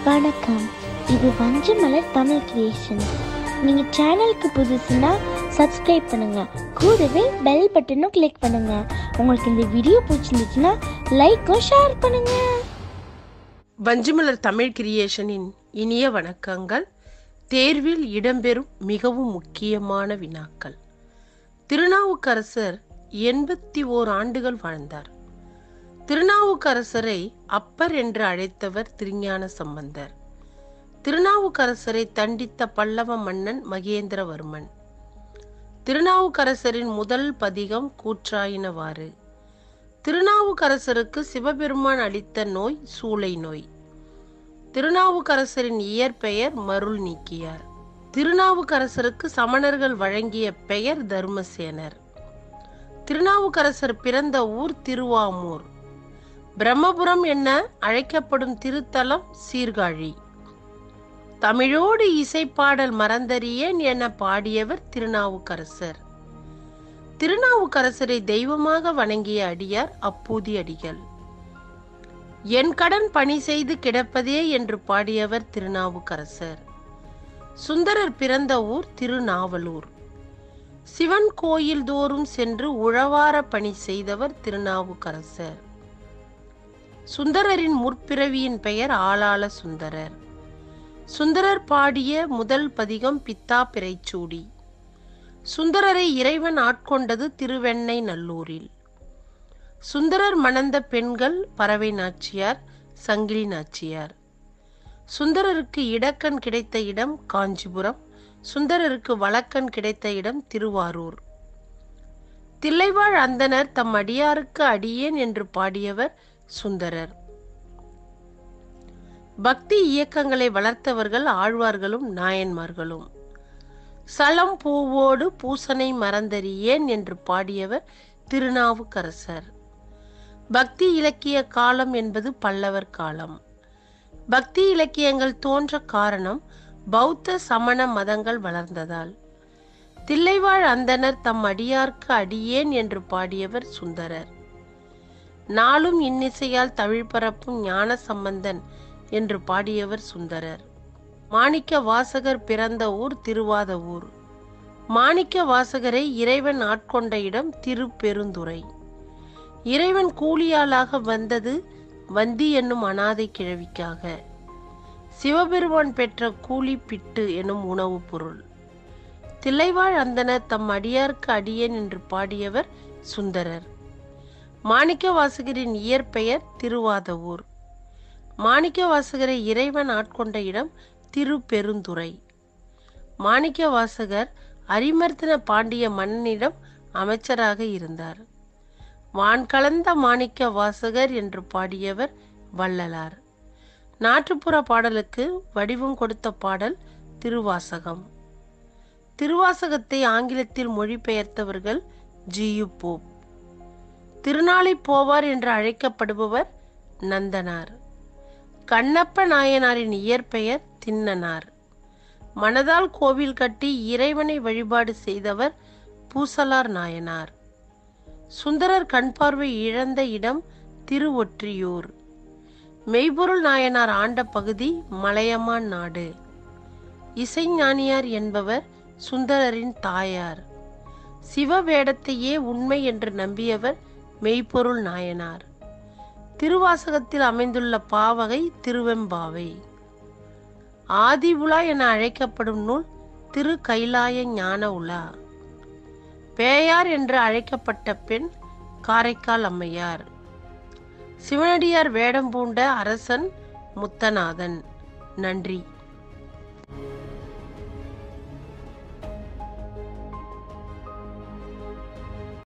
வணக்கம் இது வஞ்சமலர் தமிழ் கிரியேஷன் நீங்க சேனலுக்கு புதுசுன்னா சப்ஸ்கிரைப் பண்ணுங்க கூடவே பெல் பட்டனும் கிளிக் பண்ணுங்க உங்களுக்கு இந்த வீடியோ பிடிச்சிருந்துச்சுன்னா லைக்கும் ஷேர் பண்ணுங்க வஞ்சிமலர் தமிழ் கிரியேஷனின் இனிய வணக்கங்கள் தேர்வில் இடம்பெறும் மிகவும் முக்கியமான வினாக்கள் திருநாவுக்கரசர் எண்பத்தி ஓர் ஆண்டுகள் வாழ்ந்தார் திருநாவுக்கரசரை அப்பர் என்று அழைத்தவர் திருஞான சம்பந்தர் திருநாவுக்கரசரை தண்டித்த பல்லவ மன்னன் மகேந்திரவர்மன் திருநாவுக்கரசரின் முதல் பதிகம் கூற்றாயினவாறு திருநாவுக்கரசருக்கு சிவபெருமான் அளித்த நோய் சூளை நோய் திருநாவுக்கரசரின் இயற்பெயர் மருள் நீக்கியார் திருநாவுக்கரசருக்கு சமணர்கள் வழங்கிய பெயர் தர்மசேனர் திருநாவுக்கரசர் பிறந்த ஊர் திருவாமூர் பிரம்மபுரம் என அழைக்கப்படும் திருத்தலம் சீர்காழி தமிழோடு இசைப்பாடல் மறந்தறியேன் என பாடியவர் திருநாவுக்கரசர் திருநாவுக்கரசரை தெய்வமாக வணங்கிய அடியார் அப்பூதி அடிகள் என் கடன் பணி செய்து கிடப்பதே என்று பாடியவர் திருநாவுக்கரசர் சுந்தரர் பிறந்த ஊர் திருநாவலூர் சிவன் கோயில் தோறும் சென்று உழவார பணி செய்தவர் திருநாவுக்கரசர் சுந்தரரின் முற்பிறவியின் பெயர் ஆளாள சுந்தரர் சுந்தரர் பாடிய முதல் பதிகம் பித்தா பிறைச்சூடி சுந்தரரை இறைவன் ஆட்கொண்டது திருவெண்ணை நல்லூரில் சுந்தரர் மணந்த பெண்கள் பறவை நாச்சியார் சங்கிலி நாச்சியார் சுந்தரருக்கு இடக்கண் கிடைத்த இடம் காஞ்சிபுரம் சுந்தரருக்கு வழக்கண் கிடைத்த இடம் திருவாரூர் தில்லைவாழ் அந்தனர் தம் அடியாருக்கு அடியேன் என்று பாடியவர் சுந்தரர் பக்தி இயக்கங்களை வளர்த்தவர்கள் ஆழ்வார்களும் நாயன்மார்களும் சலம் பூவோடு பூசனை மறந்தறியேன் என்று பாடியவர் திருநாவுக்கரசர் பக்தி இலக்கிய காலம் என்பது பல்லவர் காலம் பக்தி இலக்கியங்கள் தோன்ற காரணம் பௌத்த சமண மதங்கள் வளர்ந்ததால் தில்லைவாழ் அந்தனர் தம் அடியார்க்கு அடியேன் என்று பாடியவர் சுந்தரர் நாளும் இன்னிசையால் தமிழ் பரப்பும் ஞான சம்பந்தன் என்று பாடியவர் சுந்தரர் மாணிக்க வாசகர் பிறந்த ஊர் திருவாத ஊர் மாணிக்க வாசகரை இறைவன் ஆட்கொண்ட இடம் திருப்பெருந்துறை இறைவன் கூலியாளாக வந்தது வந்தி என்னும் அனாதை கிழவிக்காக சிவபெருமான் பெற்ற கூலி பிட்டு எனும் உணவுப் பொருள் தில்லைவாழ் அந்தனர் தம் அடியார்க்கு அடியேன் என்று பாடியவர் சுந்தரர் மாணிக்க வாசகரின் இயற்பெயர் திருவாதவூர் மாணிக்க வாசகரை இறைவன் ஆட்கொண்ட இடம் திருப்பெருந்துறை மாணிக்க வாசகர் அரிமர்த்தன பாண்டிய மன்னனிடம் அமைச்சராக இருந்தார் வான் கலந்த மாணிக்க வாசகர் என்று பாடியவர் வள்ளலார் நாட்டுப்புற பாடலுக்கு வடிவம் கொடுத்த பாடல் திருவாசகம் திருவாசகத்தை ஆங்கிலத்தில் மொழிபெயர்த்தவர்கள் ஜியு போப் திருநாளை போவார் என்று அழைக்கப்படுபவர் நந்தனார் கண்ணப்ப நாயனாரின் இயற்பெயர் தின்னனார் மனதால் கோவில் கட்டி இறைவனை வழிபாடு செய்தவர் பூசலார் நாயனார் சுந்தரர் கண் பார்வை இழந்த இடம் திருவொற்றியூர் மெய்பொருள் நாயனார் ஆண்ட பகுதி மலையமான் நாடு இசைஞானியார் என்பவர் சுந்தரரின் தாயார் சிவ வேடத்தையே உண்மை என்று நம்பியவர் மெய்ப்பொருள் நாயனார் திருவாசகத்தில் அமைந்துள்ள பாவகை திருவெம்பாவை ஆதி உலா என அழைக்கப்படும் நூல் திரு கைலாய ஞான உலா பேயார் என்று அழைக்கப்பட்ட பெண் காரைக்கால் அம்மையார் சிவனடியார் வேடம் பூண்ட அரசன் முத்தநாதன் நன்றி